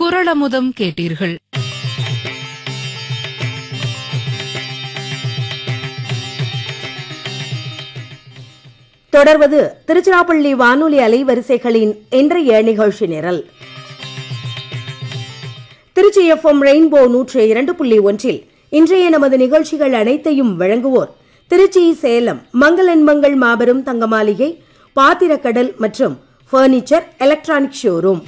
குரளமுதம் கேட்டீர்கள் தொடர்வது திருச்சிராப்பள்ளி வானொலி அலைவரிசைகளின் இன்றைய நிகழ்ச்சி நிரல் திருச்சி எஃப்எம் ரெயின்போ நூற்று இரண்டு புள்ளி ஒன்றில் இன்றைய நமது நிகழ்ச்சிகள் அனைத்தையும் வழங்குவோர் திருச்சி சேலம் மங்களன் மங்கள் மாபெரும் தங்க மாளிகை பாத்திரக்கடல் மற்றும் பர்னிச்சர் எலக்ட்ரானிக் ஷோரூம்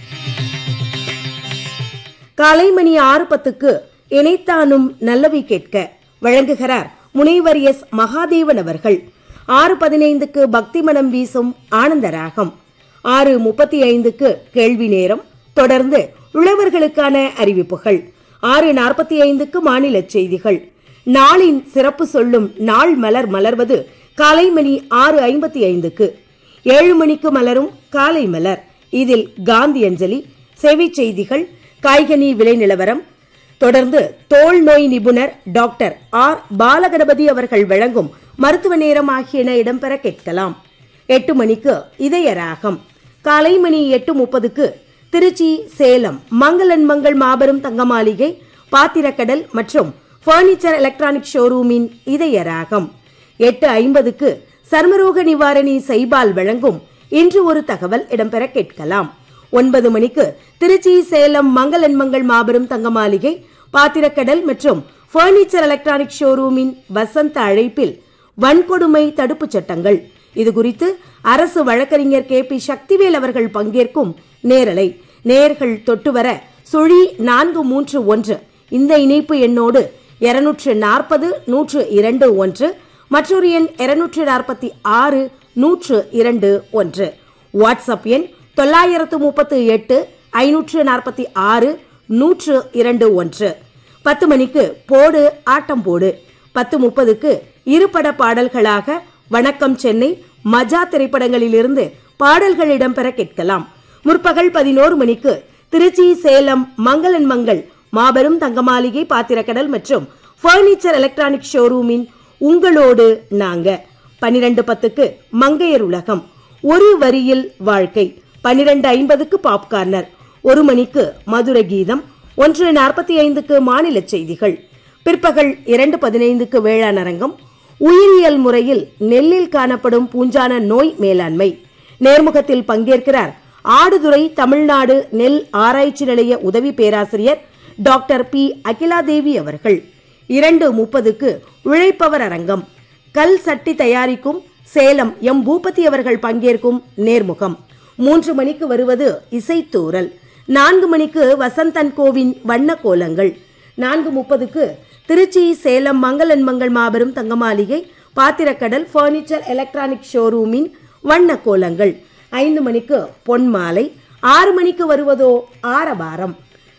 காலை மணி ஆறு பத்துக்கு இணைத்தானும் நல்லவை கேட்க வழங்குகிறார் முனைவர் எஸ் மகாதேவன் அவர்கள் ஆறு பதினைந்துக்கு பக்தி மனம் வீசும் ஆனந்த ராகம் ஆறு முப்பத்தி ஐந்துக்கு கேள்வி நேரம் தொடர்ந்து உழவர்களுக்கான அறிவிப்புகள் ஆறு நாற்பத்தி ஐந்துக்கு மாநில செய்திகள் நாளின் சிறப்பு சொல்லும் நாள் மலர் மலர்வது காலை மணி ஆறு ஐம்பத்தி ஐந்துக்கு ஏழு மணிக்கு மலரும் காலை மலர் இதில் காந்தி அஞ்சலி சேவை செய்திகள் காய்கனி விலை நிலவரம் தொடர்ந்து தோல் நோய் நிபுணர் டாக்டர் ஆர் பாலகணபதி அவர்கள் வழங்கும் மருத்துவ நேரம் ஆகியன இடம்பெற கேட்கலாம் எட்டு மணிக்கு இதய ராகம் காலை மணி எட்டு முப்பதுக்கு திருச்சி சேலம் மங்களன் மங்கள் மாபெரும் தங்க மாளிகை பாத்திரக்கடல் மற்றும் பர்னிச்சர் எலக்ட்ரானிக் ஷோரூமின் இதய ராகம் எட்டு ஐம்பதுக்கு சர்மரோக நிவாரணி சைபால் வழங்கும் இன்று ஒரு தகவல் இடம்பெற கேட்கலாம் ஒன்பது மணிக்கு திருச்சி சேலம் மங்களன் மங்கள் மாபெரும் தங்க மாளிகை பாத்திரக்கடல் மற்றும் பர்னிச்சர் எலக்ட்ரானிக் ஷோரூமின் வசந்த அழைப்பில் வன்கொடுமை தடுப்புச் சட்டங்கள் இது குறித்து அரசு வழக்கறிஞர் கே பி சக்திவேல் அவர்கள் பங்கேற்கும் நேரலை நேர்கள் தொட்டு வர சுழி நான்கு மூன்று ஒன்று இந்த இணைப்பு எண்ணோடு இருநூற்று நாற்பது நூற்று இரண்டு ஒன்று மற்றொரு எண் இருநூற்று நாற்பத்தி ஆறு நூற்று இரண்டு ஒன்று வாட்ஸ்அப் எண் தொள்ளாயிரத்து முப்பத்து எட்டு ஐநூற்று நாற்பத்தி ஆறு நூற்று இரண்டு ஒன்று பத்து மணிக்கு போடு ஆட்டம் போடு பத்து முப்பதுக்கு இருபட பாடல்களாக வணக்கம் சென்னை மஜா திரைப்படங்களிலிருந்து பாடல்கள் இடம்பெற கேட்கலாம் முற்பகல் பதினோரு மணிக்கு திருச்சி சேலம் மங்களன் மங்கள் மாபெரும் தங்கமாளிகை பாத்திரக்கடல் மற்றும் பர்னிச்சர் எலக்ட்ரானிக் ஷோரூமின் உங்களோடு நாங்க பனிரெண்டு பத்துக்கு மங்கையர் உலகம் ஒரு வரியில் வாழ்க்கை பனிரெண்டு ஐம்பதுக்கு பாப்கார்னர் ஒரு மணிக்கு மதுர கீதம் ஒன்று நாற்பத்தி ஐந்துக்கு மாநில செய்திகள் பிற்பகல் இரண்டு பதினைந்துக்கு வேளாண் அரங்கம் உயிரியல் முறையில் நெல்லில் காணப்படும் பூஞ்சான நோய் மேலாண்மை நேர்முகத்தில் பங்கேற்கிறார் ஆடுதுறை தமிழ்நாடு நெல் ஆராய்ச்சி நிலைய உதவி பேராசிரியர் டாக்டர் பி அகிலாதேவி அவர்கள் இரண்டு முப்பதுக்கு உழைப்பவர் அரங்கம் கல் சட்டி தயாரிக்கும் சேலம் எம் பூபதி அவர்கள் பங்கேற்கும் நேர்முகம் மூன்று மணிக்கு வருவது இசைத்தூரல் நான்கு மணிக்கு வசந்தன் கோவின் வண்ண கோலங்கள் நான்கு முப்பதுக்கு திருச்சி சேலம் மங்களன் மங்கள் மாபெரும் தங்கமாளிகை பாத்திரக்கடல் பர்னிச்சர் எலக்ட்ரானிக் ஷோரூமின் வண்ண கோலங்கள் ஐந்து மணிக்கு பொன்மாலை ஆறு மணிக்கு வருவதோ ஆரவாரம்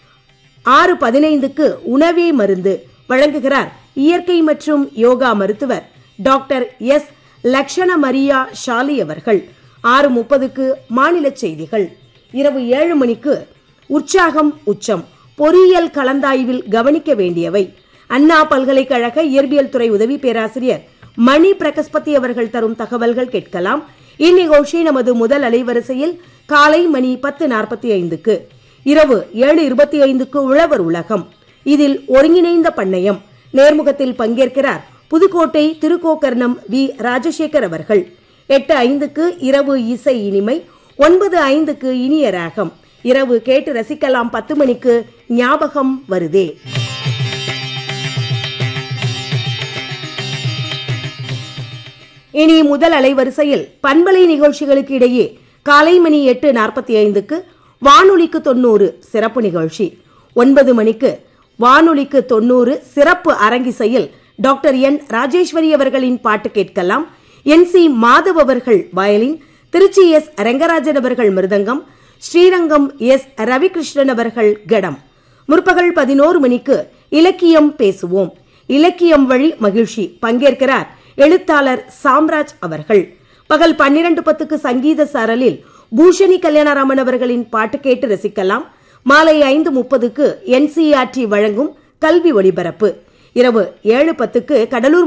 ஆறு பதினைந்துக்கு உணவே மருந்து வழங்குகிறார் இயற்கை மற்றும் யோகா மருத்துவர் doctor S Lakshana Maria Shali அவர்கள் ஆறு முப்பதுக்கு மாநில செய்திகள் இரவு ஏழு மணிக்கு உற்சாகம் உச்சம் பொறியியல் கலந்தாய்வில் கவனிக்க வேண்டியவை அண்ணா பல்கலைக்கழக இயற்பியல் துறை உதவி பேராசிரியர் மணி பிரகஸ்பதி அவர்கள் தரும் தகவல்கள் கேட்கலாம் இந்நிகழ்ச்சி நமது முதல் அலைவரிசையில் காலை மணி பத்து நாற்பத்தி ஐந்துக்கு இரவு ஏழு இருபத்தி ஐந்துக்கு உழவர் உலகம் இதில் ஒருங்கிணைந்த பண்ணையம் நேர்முகத்தில் பங்கேற்கிறார் புதுக்கோட்டை திருக்கோக்கர்ணம் வி ராஜசேகர் அவர்கள் எட்டு ஐந்துக்கு இரவு இசை இனிமை ஒன்பது ஐந்துக்கு இனிய ராகம் இரவு கேட்டு ரசிக்கலாம் பத்து மணிக்கு ஞாபகம் வருதே இனி முதல் அலைவரிசையில் பண்பலை நிகழ்ச்சிகளுக்கு இடையே காலை மணி எட்டு நாற்பத்தி ஐந்துக்கு வானொலிக்கு தொண்ணூறு சிறப்பு நிகழ்ச்சி ஒன்பது மணிக்கு வானொலிக்கு தொண்ணூறு சிறப்பு அரங்கிசையில் டாக்டர் என் ராஜேஸ்வரி அவர்களின் பாட்டு கேட்கலாம் என் சி மாதவ் அவர்கள் வயலின் திருச்சி எஸ் ரங்கராஜன் அவர்கள் மிருதங்கம் ஸ்ரீரங்கம் எஸ் ரவிகிருஷ்ணன் அவர்கள் கடம் முற்பகல் பதினோரு மணிக்கு இலக்கியம் பேசுவோம் இலக்கியம் வழி மகிழ்ச்சி பங்கேற்கிறார் எழுத்தாளர் சாம்ராஜ் அவர்கள் பகல் பன்னிரண்டு பத்துக்கு சங்கீத சாரலில் பூஷணி கல்யாணராமன் அவர்களின் பாட்டு கேட்டு ரசிக்கலாம் மாலை ஐந்து முப்பதுக்கு என்சிஆர்டி வழங்கும் கல்வி ஒளிபரப்பு இரவு ஏழு பத்துக்கு கடலூர்